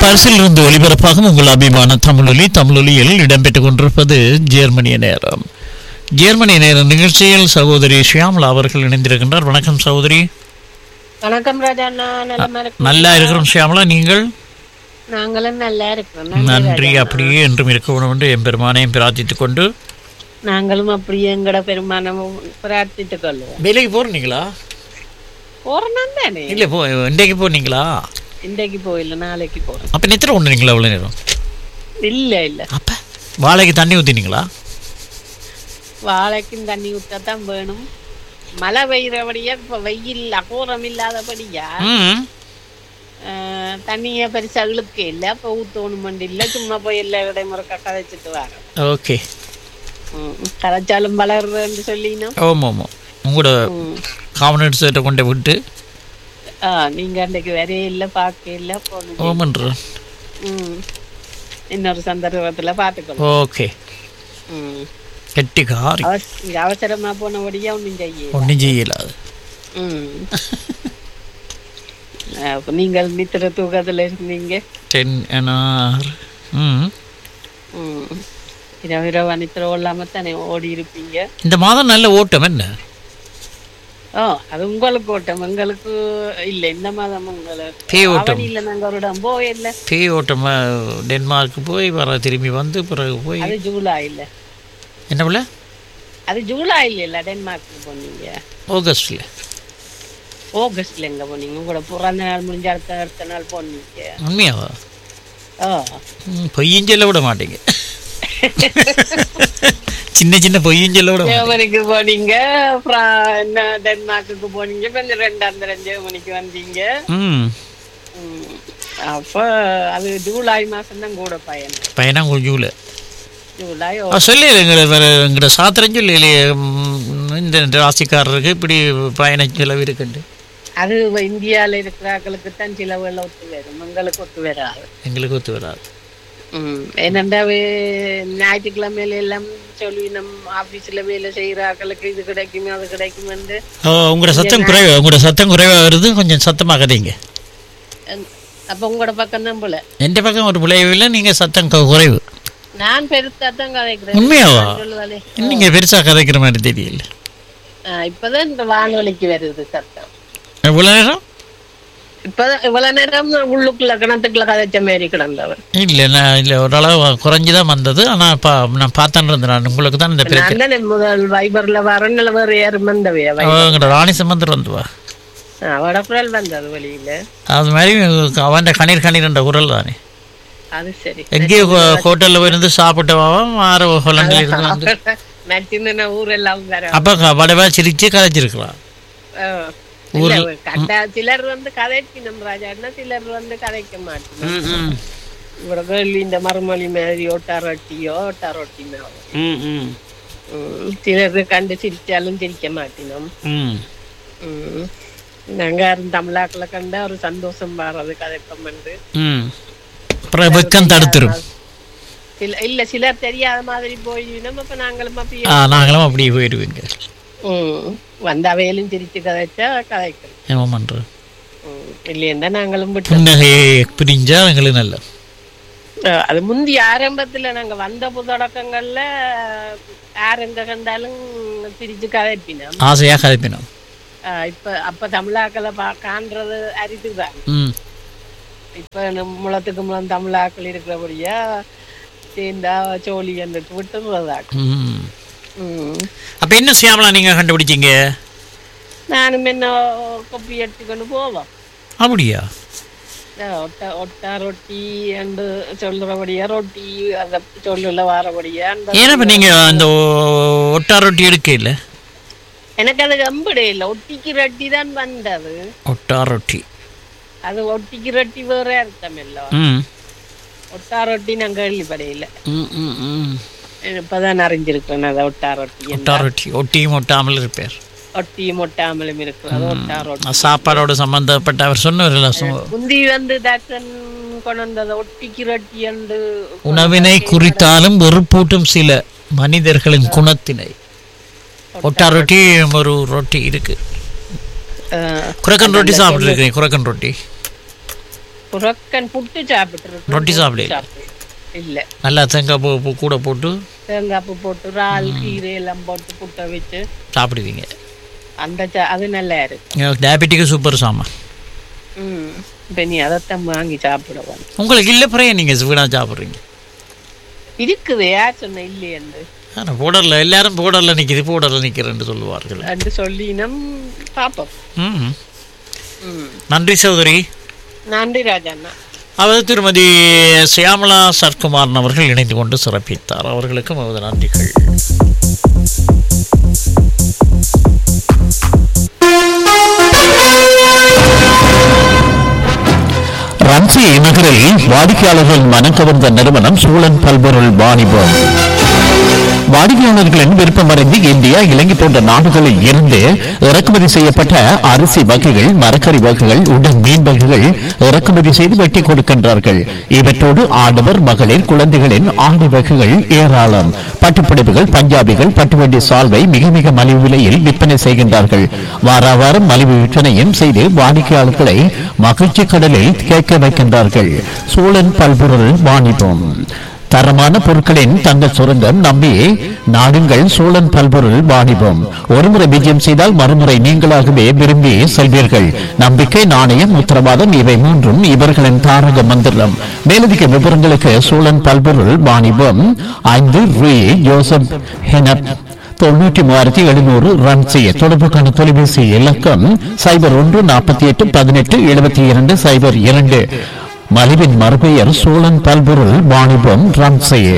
பாரிஸிலிருந்து ஒலிபரப்பாகும் உங்கள் அபிமான தமிழொலி தமிழொலியில் இடம்பெற்றுக் கொண்டிருப்பது ஜெர்மனிய நேரம் ஜெர்மனிய நேர நிகழ்ச்சியில் சகோதரி ஷியாமலா அவர்கள் இணைந்திருக்கின்றார் வணக்கம் சகோதரி வணக்கம் ராஜா அண்ணா நலமா இருக்கு நல்லா இருக்கிறோம் ஷியாமலா நீங்கள் நாங்களும் நல்லா இருக்கிறோம் நன்றி அப்படியே என்றும் இருக்க வேண்டும் என்று எம்பெருமானையும் பிரார்த்தித்துக் கொண்டு நாங்களும் அப்படியே எங்கட பெருமானமும் பிரார்த்தித்துக் கொள்வோம் வேலைக்கு போறீங்களா போறோம் தானே இல்லை போ இன்றைக்கு போனீங்களா இன்றைக்கு போயில நாளைக்கு போறோம் அப்போ நித்திர ஒன்றுங்களா அவ்வளோ நேரம் இல்ல இல்ல அப்போ வாழைக்கு தண்ணி ஊற்றினீங்களா வாழைக்கும் தண்ணி ஊற்றத்தான் வேணும் மழை பெய்யறபடியா இப்ப வெயில் அகோரம் இல்லாதபடியா ம் ஆஹ், தண்ணிய பெருசா இழுக்க இல்ல அப்ப ஊத்தணும் மண்டி இல்ல சும்மா போய் எல்லா இடைமுறை கதைச்சிட்டு வரோம் ஓகே ம், கதைச்சாலும் வளருதுன்னு சொல்லினோம் ஆமாம் ஆமாம் உங்களோட காமனட்ஸ்கிட்ட கொண்டு விட்டு ஆ நீங்க அன்றைக்கு வரையே இல்ல பார்க்க இல்ல போகணும் ஓமன்ற ம். இன்னொரு சந்தர்ப்பத்துல பாத்துக்கணும் ஓகே ம். கெட்டி காரி அவச- இங்க அவசரமா போனபடியா ஒண்ணும் செய்ய ஒன்றும் செய்யலாது ம். அப்ப நீங்கள் நித்திர தூக்கத்துல இருந்தீங்க டென் என்ஆர் ம் ம். இரவு இரவு நித்திர இல்லாம தானே ஓடி இருப்பீங்க இந்த மாதம் நல்ல ஓட்டம் என்ன ஓ அது உங்களுக்கு ஓட்டம் எங்களுக்கு இல்ல இந்த மாதம் உங்களுக்கு பேய் ஓட்டம் அவனியில நாங்க ஒரு இடம் போயில்ல பேய் ஓட்டம் அஹ், டென்மார்க் போய் வர திரும்பி வந்து பிறகு போய் அது ஜூலை இல்ல என்ன பிள்ளை அது ஜூலை இல்ல டென்மார்க்கு போனீங்க ஆகஸ்டில் ஆகஸ்ட்ல எங்க போனீங்க உங்களோட பிறந்த நாள் முடிஞ்ச அடுத்த அடுத்த நாள் போனீங்க உண்மையாவா ஓ ம், பொய்யும் சொல்ல விட மாட்டீங்க சின்ன சின்ன பொய்யும் சொல்ல விட மாட்டீங்க ஜெர்மனிக்கு போனீங்க அப்புறம் என்ன டென்மார்க்குக்கு போனீங்க கொஞ்சம் ரெண்டாம் தரம் ஜெர்மனிக்கு வந்தீங்க ம் ம். அப்ப அது ஜூலை மாசம் தான் கூட பயணம் பையனா ஜூலை ஜூலை ஆ சொல்லி எங்களை வேற எங்கள்ட சாத்திரம் சொல்லி இந்த ராசிக்காரருக்கு இப்படி பயண செலவு இருக்குண்டு அது இந்தியால இருக்கிறார்களுக்கு தான் சில வேலை ஒத்து வரும் எங்களுக்கு ஒத்து வராது எங்களுக்கு ஒத்து வராது ம். ஏனென்றா வே- ஞாயிற்றுக்கிழமையில எல்லாம் சொல்லி நம்ம ஆபீஸ்ல வேலை செய்யறார்களுக்கு இது கிடைக்கும் அது கிடைக்கும் என்று ஓ உங்களோட சத்தம் குறைவா உங்களோட சத்தம் குறைவாக வருது கொஞ்சம் சத்தமாக கதைங்க அப்ப உங்களோட பக்கம் தான் போல எந்த பக்கம் ஒரு விளைவு இல்லை நீங்கள் சத்தம் கு- குறைவு நான் பெருத்தா தான் கதைக்கிறேன் உண்மையாவா சொல்லுவாளே நீங்கள் பெருசாக கதைக்கிற மாதிரி தெரியல ஆ, இப்பதான் இந்த வானொலிக்கு வருது சத்தம் இவ்வளோ நேரம் இப்பதான் இவ்வளவு நேரம் உள்ளுக்குள்ள கிணத்துக்குள்ள கதைச்ச மாதிரி கிடந்தவர் இல்லை நான் இல்லை ஓரளவு குறைஞ்சி தான் வந்தது ஆனால் பா நான் பார்த்தேன் இருந்தேன் நான் உங்களுக்கு தான் இந்த பிரச்சனை நான் தானே முதல் வைபர்ல வரணுல வேற யாரும் வந்தவையா அவங்களோட ராணி சம்பந்தர் வந்துவா அவட குரல் வந்தது வழியில அது மாதிரி அவன் கணீர் கணீர்ன்ற குரல் தானே அது சரி எங்கேயோ ஹோட்டலில் போயிருந்து சாப்பிட்டவாவா மாற ஹோலண்டில் இருந்து வந்து நச்சிந்த ஊரெல்லாம் வேற அப்போ வடவா சிரிச்சு கதைச்சிருக்கலாம் ஆ. இல்ல, கண்டா சிலர் வந்து கதைக்கணும் ராஜான்னா சிலர் வந்து கதைக்க மாட்டோம் இவட கேள்வி இந்த மறுமொழி மாதிரி ஓட்டா ரொட்டியோ ஓட்டா ரொட்டி சிலர் கண்டு சிரிச்சாலும் சிரிக்க மாட்டினோம் ம் ம். நாங்க யாரும் தமிழாக்களை கண்டா ஒரு சந்தோஷம் வர்றது கதைப்பம் வந்து ம் அப்புறம் வெக்கம் தடுத்துரும் சில இல்ல சிலர் தெரியாத மாதிரி போயிடும் அப்ப நாங்களும் அப்படியே ஆ நாங்களும் அப்படியே போயிடுவீங்க ம். வந்தா வேலும் சிரிச்சு கதைச்சா கதைக்கணும் என்ன பண்ணுறோம் ம். இல்லையா நாங்களும் விட்டு புன்னகையை பிரிஞ்சா எங்களுக்கு நல்ல அஹ் அது முந்தி ஆரம்பத்துல நாங்க வந்த புதொடக்கங்கள்ல யார் எங்க கண்டாலும் சிரிச்சு கதைப்பினோம் ஆசையாக கதைப்பினோம் அஹ் இப்ப அப்ப தமிழாக்களை பா காண்றது அரிதுதான் ம் இப்ப நம்ம முளத்துக்கு முளம் தமிழாக்கள் இருக்கிறபடியா சேர்ந்தா சோழி என்று விட்டுறதாக்கும் ம் ம். அப்போ என்ன சியாமலா நீங்கள் கண்டுபிடிச்சீங்க நானும் என்ன கொப்பி எடுத்துக்கொண்டு போவோம் அப்படியா அஹ் ஒட்ட ஒட்டா ரொட்டி என்று சொல்றபடியா ரொட்டி அந்த சொல்லுல வாரபடியா அந்த ஏன்னா இப்போ நீங்கள் அந்த ஒ- ஒட்டா ரொட்டி எடுக்க இல்லை எனக்கு அது கம்படே இல்ல ஒட்டிக்கு ரொட்டி தான் வந்தது ஒட்டா ரொட்டி அது ஒட்டிக்கு ரொட்டி வேற அர்த்தம் இல்ல ம் ஒட்டா ரொட்டி நான் கேள்விப்படையில ம் ம் ம் இப்பதான் அறிஞ்சிருக்கேன் அதை ஒட்டா ரொட்டி என்று. ஒட்டா ரொட்டி ஒட்டியும் ஒட்டாமல் இருப்பார் ஒட்டியும் ஒட்டாமலும் இருக்கு அது ஒட்டா ரொட்டி சாப்பாடோட சம்பந்தப்பட்ட அவர் சொன்னவர்கள் சு- முந்தி வந்து டாக்டர் கொண்டு வந்தது ஒட்டிக்கு ரொட்டி என்று உணவினை குறித்தாலும் வெறுப்பூட்டும் சில மனிதர்களின் குணத்தினை ஒட்டா ரொட்டி ஒரு ரொட்டி இருக்கு அஹ், குரக்கன் ரொட்டி சாப்பிட்டுருக்கேன் குரக்கன் ரொட்டி புறக்கன் புட்டு சாப்பிட்டு ரொட்டி சாப்பிடல? இல்ல நல்லா தேங்காய் பூ பூ கூட போட்டு தேங்காய் பூ போட்டு இறால் கீரை எல்லாம் போட்டு புட்டை வச்சு சாப்பிடுவீங்க அந்த சா- அது நல்லா இருக்கு டயபெட்டிக்கு சூப்பர் சாமான் ம் இப்ப நீ அதைத்தான் வாங்கி சாப்பிடுவாங்க உங்களுக்கு இல்லை பிறைய நீங்கள் வீணாக சாப்பிட்றீங்க இருக்குது யார் சொன்ன இல்லையென்று ஆனால் போடரில் எல்லாரும் போடரில் நிற்கிது போடரில் நிற்கிறேன்னு சொல்லுவார்கள் என்று சொல்லி நம் பாப்போம் ம் ம் நன்றி சௌதரி நன்றி ராஜாண்ணா அவர் திருமதி சியாமலா சர்க்குமாரன் அவர்கள் இணைந்து கொண்டு சிறப்பித்தார் அவர்களுக்கும் அவரது நன்றிகள் ரன்சி நகரில் வாடிக்கையாளர்கள் மனம் கவர்ந்த நிறுவனம் சூழன் பல்பொருள் வாணிபம் வாடிக்கையாளர்களின் விருப்பமறிந்து இந்தியா இலங்கை போன்ற நாடுகளில் இருந்து இறக்குமதி செய்யப்பட்ட அரிசி வகைகள் மரக்கறி வகைகள் உடன் மீன் வகைகள் இறக்குமதி செய்து வெட்டி கொடுக்கின்றார்கள் இவற்றோடு ஆடவர் மகளிர் குழந்தைகளின் ஆடை வகைகள் ஏராளம் பட்டுப்பிடிப்புகள் பஞ்சாபிகள் பட்டுவண்டி சால்வை மிக மிக மலிவு விலையில் விற்பனை செய்கின்றார்கள் வார வாரம் மலிவு விற்பனையும் செய்து வாடிக்கையாளர்களை மகிழ்ச்சி கடலில் கேட்க வைக்கின்றார்கள் சூழன் பல்பொருள் வாணிபம் தரமான பொருட்களின் தங்க சுரங்கம் நம்பி நாடுங்கள் சோழன் பல்பொருள் வாணிபம் ஒருமுறை விஜயம் செய்தால் மறுமுறை நீங்களாகவே விரும்பி செல்வீர்கள் நம்பிக்கை நாணயம் உத்தரவாதம் இவை மூன்றும் இவர்களின் தாரக மந்திரம் மேலதிக விவரங்களுக்கு சோழன் பல்பொருள் வாணிபம் ஐந்து ரூ ஜோசப் ஹெனப் தொண்ணூற்றி மூவாயிரத்தி எழுநூறு ரன் செய்ய தொடர்புக்கான தொலைபேசி இலக்கம் சைபர் ஒன்று நாற்பத்தி எட்டு பதினெட்டு எழுபத்தி இரண்டு சைபர் இரண்டு மலிவின் மறுபெயர் சோழன் பல்பொருள் வாணிபம் ரன் செய்ய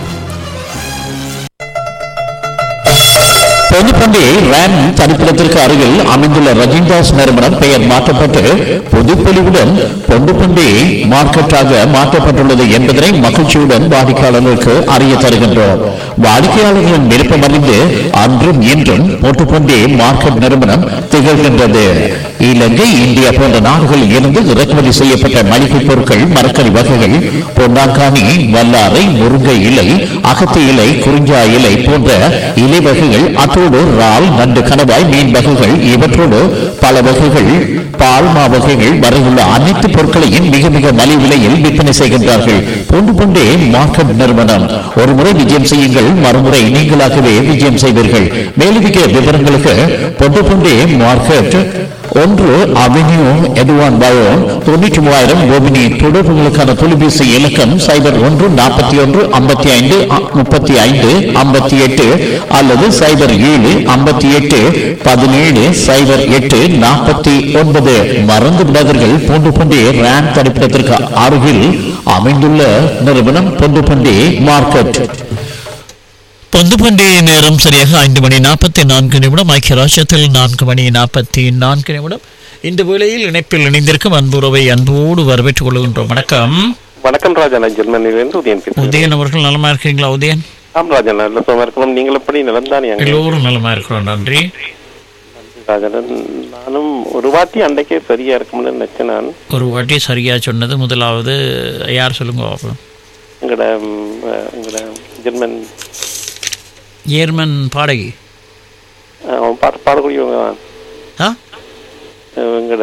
பொதுப்பண்டி ரேம் தனிப்பிடத்திற்கு அருகில் அமைந்துள்ள ரஜின்தாஸ் நிறுவனம் பெயர் மாற்றப்பட்டு பொதுப்பொலிவுடன் பொண்டுப்பண்டி மார்க்கெட்டாக மாற்றப்பட்டுள்ளது என்பதனை மகிழ்ச்சியுடன் வாடிக்கையாளர்களுக்கு அறிய தருகின்றோம் வாடிக்கையாளர்களின் விருப்பம் அறிந்து அன்றும் இன்றும் பொட்டுப்பண்டி மார்க்கெட் நிறுவனம் திகழ்கின்றது இலங்கை இந்தியா போன்ற நாடுகளில் இருந்து இறக்குமதி செய்யப்பட்ட மளிகை பொருட்கள் மரக்கறி வகைகள் பொன்னாங்கானி வல்லாரை முருங்கை இலை அகத்தி இலை குறிஞ்சா இலை போன்ற இலை வகைகள் அத்தோடு இறால் நண்டு கணவாய் மீன் வகைகள் இவற்றோடு பல வகைகள் பால்மா வகைகள் வரையுள்ள அனைத்து பொருட்களையும் மிக மிக மலிவு விலையில் விற்பனை செய்கின்றார்கள் பொண்டு பொண்டே மார்க்கெட் நிறுவனம் ஒரு முறை விஜயம் செய்யுங்கள் மறுமுறை நீங்களாகவே விஜயம் செய்வீர்கள் மேலதிக விவரங்களுக்கு பொண்டு பொண்டே மார்க்கெட் ஒன்று அவென்யூ எதுவான் பயோன் தொண்ணூற்றி மூவாயிரம் கோபினி தொடர்புகளுக்கான தொலைபேசி இலக்கம் சைபர் ஒன்று நாற்பத்தி ஒன்று ஐம்பத்தி ஐந்து முப்பத்தி ஐந்து ஐம்பத்தி எட்டு அல்லது சைபர் ஏழு ஐம்பத்தி எட்டு பதினேழு சைபர் எட்டு நாற்பத்தி ஒன்பது மறந்து விடாதீர்கள் பூண்டு பண்டி ரேம் தரிப்பிடத்திற்கு அருகில் அமைந்துள்ள நிறுவனம் பொண்டு பண்டி மார்க்கெட் பொந்து பண்டிகை நேரம் சரியாக ஐந்து மணி நாற்பத்தி நான்கு நிமிடம் ஐக்கிய ராஷ்டிரத்தில் நான்கு மணி நாற்பத்தி நான்கு நிமிடம் இந்த வேளையில் இணைப்பில் இணைந்திருக்கும் அன்புறவை அன்போடு வரவேற்றுக் கொள்கின்றோம் வணக்கம் வணக்கம் ராஜா நான் ஜெர்மனியிலிருந்து உதயன் பேசுகிறேன் உதயன் அவர்கள் நலமா இருக்கீங்களா உதயன் ஆம் ராஜா நல்ல சுகமா இருக்கணும் நீங்கள் எப்படி நிலம்தானே அங்கே எல்லோரும் நலமா இருக்கிறோம் நன்றி ராஜா நானும் ஒரு வாட்டி அன்றைக்கே சரியா இருக்கும்னு நினைச்சேன் நான் ஒரு வாட்டி சரியா சொன்னது முதலாவது யார் சொல்லுங்க பாப்போம். எங்கட ம், அஹ், எங்கட ஜெர்மன் ஏர்மன் பாடகி அஹ், அவன் பாட்டு பாடக்கூடியவங்க தான் ஆ அஹ், எங்கட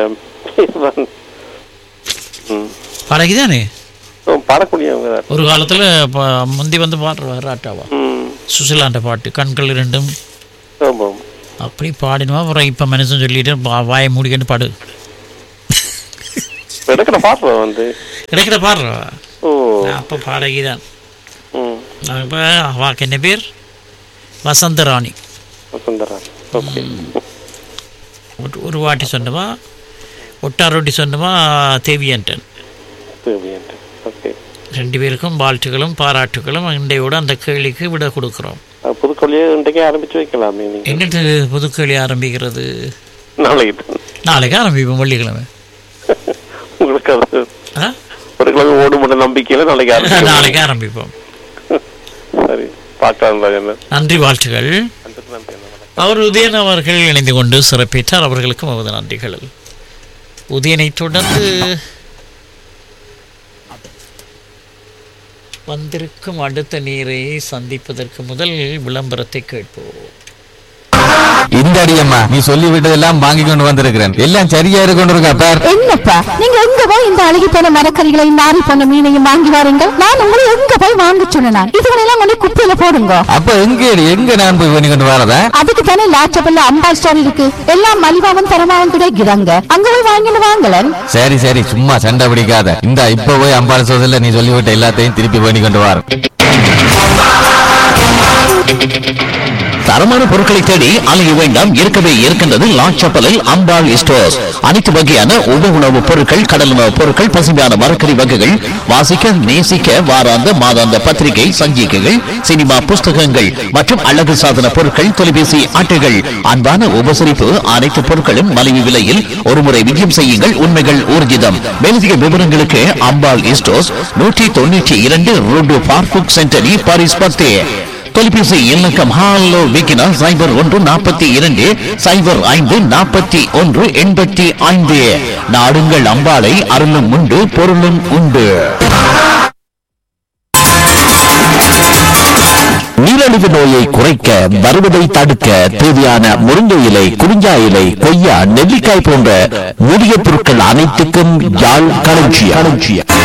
ம், பாடகி தானே அவன் பாடக்கூடியவங்க தான் ஒரு காலத்துல ப- முந்தி வந்து பாடுறாரு ஆட்டாவா ம், சுசிலாண்ட பாட்டு கண்கள் இரண்டும் ஆமாம் அப்படி பாடினவா அப்புறம் இப்போ மனுஷன் சொல்லிட்டு வா- வாயை மூடிக்கிட்டு பாடு எடுக்கிற பாடுறோம் வந்து கிடைக்கிற பாடுறா ஓ அப்போ பாடகி தான் ம் இப்போ அவாக்கு என்ன பேர் வசந்த ராணி சுந்தரா ஓகே ஒரு- ஒரு வாட்டி சொன்னவா ஒட்டாரொட்டி சொன்னவா தேவியன்டன் தேவையான்ட்டு ஓகே ரெண்டு பேருக்கும் வாழ்த்துக்களும் பாராட்டுகளும் இண்டையோடு அந்த கேள்விக்கு விட கொடுக்குறோம் அஹ், புதுக்கொள்ளையை இன்றைக்கே ஆரம்பிச்சு வைக்கலாமே நீங்கள் என்னட்டு புது கேள்வி ஆரம்பிக்கிறது நாளைக்கு நாளைக்கு ஆரம்பிப்போம் வெள்ளிக்கிழமை உங்களுக்கு அது ஆ? ஒரு கிழமை ஓடுமுட நம்பிக்கையில நாளைக்கு ஆரம்பிக்கலாம். நாளைக்கு ஆரம்பிப்போம் சரி பார்க்கலாம் ராஜன் நன்றி வாழ்த்துக்கள் அவர் உதயன் அவர்கள் இணைந்து கொண்டு சிறப்பித்தார் அவர்களுக்கும் அவரது நன்றிகள் உதயனை தொடர்ந்து வந்திருக்கும் அடுத்த நீரை சந்திப்பதற்கு முதல் விளம்பரத்தை கேட்போம் இந்த அடியம்மா நீ சொல்லி விட்டதெல்லாம் வாங்கி கொண்டு வந்திருக்கிறேன் எல்லாம் சரியா இருக்கு கொண்டு இருக்கா பார் என்னப்பா நீங்க எங்க போய் இந்த அழுகி போன மரக்கறிகளையும் நாரி போன மீனையும் வாங்கி வாருங்கள் நான் உங்களை எங்க போய் வாங்க சொன்னேன் இதுகளெல்லாம் கொண்டு குப்பையில போடுங்க அப்ப எங்க எங்க நான் போய் பண்ணி கொண்டு வரதா அதுக்கு தானே லாச்சபல்ல அம்பாள் ஸ்டோர் இருக்கு எல்லாம் மலிவாவும் தரமாவும் கிடைக்கிறாங்க அங்க போய் வாங்கிட்டு வாங்கலன் சரி சரி சும்மா சண்டை பிடிக்காத இந்த இப்ப போய் அம்பாள் சோதல நீ சொல்லிவிட்ட எல்லாத்தையும் திருப்பி பண்ணி கொண்டு வர தரமான பொருட்களை தேடி அலைய வேண்டாம் இருக்கவே இருக்கின்றது லாச்சப்பலில் அம்பாள் ஸ்டோர்ஸ் அனைத்து வகையான உப உணவுப் பொருட்கள் கடல் உணவுப் பொருட்கள் பசுமையான மரக்கறி வகைகள் வாசிக்க நேசிக்க வாராந்த மாதாந்த பத்திரிகை சஞ்சிகைகள் சினிமா புஸ்தகங்கள் மற்றும் அழகு சாதன பொருட்கள் தொலைபேசி அட்டைகள் அன்பான உபசரிப்பு அனைத்து பொருட்களும் மலிவு விலையில் ஒருமுறை விஜயம் செய்யுங்கள் உண்மைகள் ஊர்ஜிதம் மேலதிக விவரங்களுக்கு அம்பாள் ஸ்டோர்ஸ் நூற்றி தொண்ணூற்றி இரண்டு ரோடு பார்புக் சென்டரி பாரிஸ் பத்தே தொலைபேசி இலக்கம் ஹாலோ விக்கினா சைபர் ஒன்று நாற்பத்தி இரண்டு சைபர் ஐந்து நாற்பத்தி ஒன்று எண்பத்தி ஐந்து நாடுங்கள் அம்பாளை அருளும் உண்டு பொருளும் உண்டு நீரிழிவு நோயை குறைக்க வருவதை தடுக்க தேவையான முருங்கை இலை குறிஞ்சா இலை கொய்யா நெல்லிக்காய் போன்ற மூலிகை பொருட்கள் அனைத்துக்கும் யாழ் களஞ்சியம்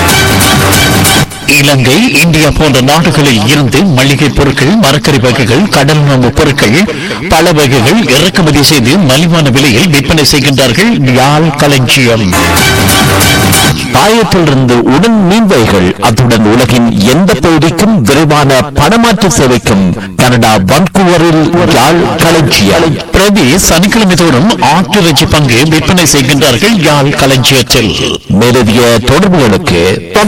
இலங்கை இந்தியா போன்ற நாடுகளில் இருந்து மளிகை பொருட்கள் மரக்கறி வகைகள் கடல் உணவு பொருட்கள் பல வகைகள் இறக்குமதி செய்து மலிவான விலையில் விற்பனை செய்கின்றார்கள் யாழ் களஞ்சியம் பாயத்திலிருந்து உடன் மீன்வைகள் அத்துடன் உலகின் எந்த பகுதிக்கும் விரைவான பணமாற்று சேவைக்கும் கனடா வன்கூவரில் யாழ் களஞ்சியம் பிரதி சனிக்கிழமை தோறும் ஆட்டிறைச்சி பங்கு விற்பனை செய்கின்றார்கள் யாழ் களஞ்சியத்தில் மேலதிக தொடர்புகளுக்கு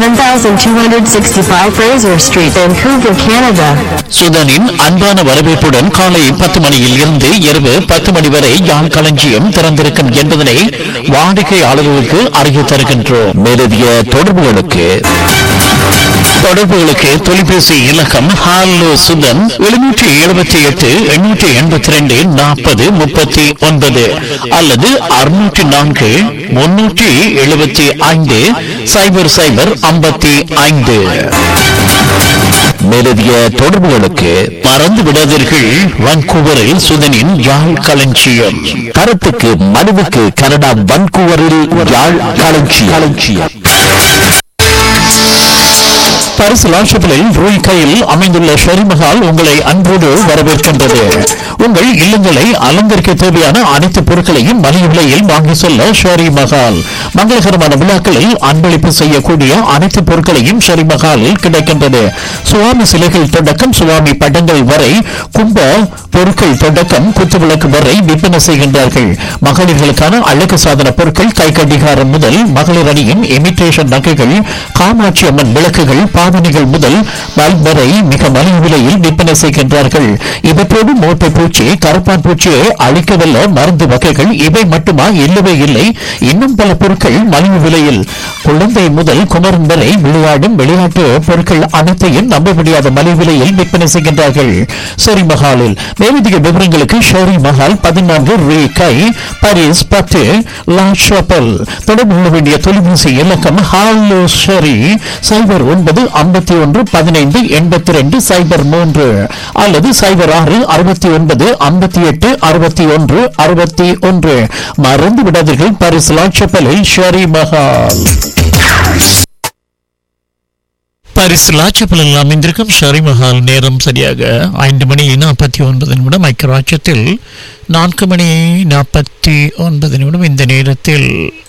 7265 Fraser Street, Vancouver, Canada. சுதனின் அன்பான வரவேற்புடன் காலை பத்து மணியில் இருந்து இரவு பத்து மணி வரை யாழ் களஞ்சியம் திறந்திருக்கும் என்பதனை வாடிக்கையாளர்களுக்கு அறிய தருகின்றோம் மேலதிக தொடர்புகளுக்கு தொடர்புகளுக்கு தொலைபேசி இலக்கம் ஹாலோ சுதன் எழுநூற்றி எழுபத்தி எட்டு எண்ணூற்றி எண்பத்தி ரெண்டு நாற்பது முப்பத்தி ஒன்பது அல்லது அறுநூற்றி நான்கு முன்னூற்றி எழுபத்தி ஐந்து சைபர் சைபர் ஐம்பத்தி ஐந்து மேலதிக தொடர்புகளுக்கு மறந்து விடாதீர்கள் வான்கூவரில் சுதனின் யாழ் களஞ்சியம் கருத்துக்கு மனுவுக்கு கனடா வான்கூவரில் யாழ் களஞ்சியம் களஞ்சியம் பரிசு லாஷப்பிலில் ரூய் கையில் அமைந்துள்ள ஷெரிமஹால் உங்களை அன்போடு வரவேற்கின்றது உங்கள் இல்லங்களை அலங்கரிக்க தேவையான அனைத்து பொருட்களையும் மலிவு விலையில் வாங்கி செல்ல ஷெரி மஹால் மங்களகரமான விழாக்களில் அன்பளிப்பு செய்யக்கூடிய அனைத்து பொருட்களையும் ஷெரி மஹாலில் கிடைக்கின்றது சுவாமி சிலைகள் தொடக்கம் சுவாமி படங்கள் வரை கும்ப பொருட்கள் தொடக்கம் குத்துவிளக்கு வரை விற்பனை செய்கின்றார்கள் மகளிர்களுக்கான அழகு சாதன பொருட்கள் கை கடிகாரம் முதல் மகளிர் அணியின் இமிட்டேஷன் நகைகள் காமாட்சி அம்மன் விளக்குகள் பாவனைகள் முதல் பல்ப் வரை மிக மலிவு விலையில் விற்பனை செய்கின்றார்கள் இவற்றோடு மோட்டை பூச்சி கருப்பான் பூச்சியை அழிக்கவல்ல மருந்து வகைகள் இவை மட்டுமா இல்லவே இல்லை இன்னும் பல பொருட்கள் மலிவு விலையில் குழந்தை முதல் குமரன் வரை விளையாடும் விளையாட்டு பொருட்கள் அனைத்தையும் நம்ப முடியாத மலிவு விலையில் விற்பனை செய்கின்றார்கள் ஷெரி மஹாலில் மேலதிக விவரங்களுக்கு ஷெரி மஹால் பதினான்கு ரீ கை பாரிஸ் பத்து லா ஷாப்பல் தொடர்பு கொள்ள வேண்டிய தொலைபேசி இலக்கம் ஹாலோ ஷெரி சைபர் ஒன்பது ஐம்பத்தி ஒன்று பதினைந்து எண்பத்தி ரெண்டு சைபர் மூன்று அல்லது சைபர் ஆறு அறுபத்தி ஒன்பது ஐம்பத்தி எட்டு அறுபத்தி ஒன்று அறுபத்தி ஒன்று மறந்து விடாதீர்கள் பாரிஸ் லாட்சப்பலில் ஷெரி மஹால் பாரிஸ் லாச்சப்பலில் அமைந்திருக்கும் ஷெரி மஹால் நேரம் சரியாக ஐந்து மணி நாற்பத்தி ஒன்பது நிமிடம் ஐக்கிய ராஜ்யத்தில் நான்கு மணி நாற்பத்தி ஒன்பது நிமிடம் இந்த நேரத்தில்